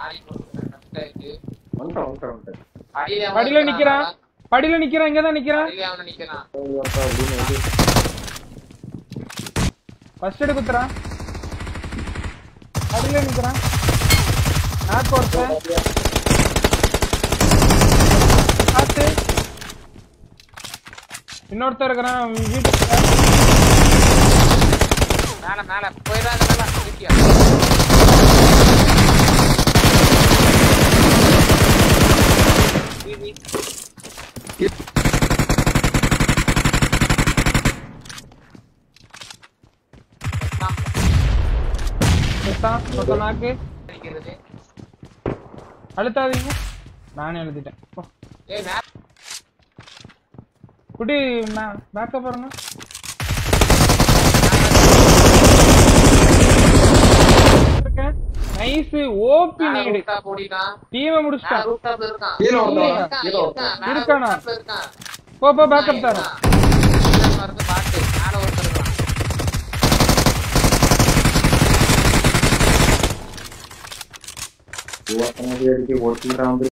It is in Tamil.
நாளைக்கு கொடுக்குறேன். கஷ்டம் இருக்கு. வந்துட்டேன் வந்துட்டேன் வந்துட்டேன் படியில அவன் படியில நிக்கிறான். நிக்கிறான் படியில நிக்கிறான் இங்கதான் நிக்கிறான் படியில அவன் நிக்கிறான். ஐயோப்பா, அப்படின்னு வந்து ஃபர்ஸ்ட் எடு குத்துறான் படியில நிக்கிறான் நாக்கு ஒருத்தன் பார்த்து இன்னொருத்தன் இருக்கிறான் வீட்டுக்கு மேல மேல போயிடாத மேல இருக்கியா? வீ, வீ. செத்தான். செத்தான் மொத்த நாக்கு அடிக்கிறது. அழுத்தாதீங்க நானே அழுத்திட்டேன் போ. ஏய், மேல குட்டி பேக்கப் பாருங்க நைஸ் ஓபி மேல நீடு rooftop ஓடிட்டான். டீமை மேல முடிச்சிட்டான் rooftop ல இருக்கான். கீழே ஒருத்தன் இல்லையா? இருக்கான், கீழே இருக்கான். மேல இருக்கானா? rooftop ல இருக்கான். போ போ பேக்கப் தரேன் இருக்கான். கீழே மருந்து பாத்து. மேல ஒருத்தன் இருக்கான். ஒருத்தன் அடி அடிக்க ஒருத்தன் வந்து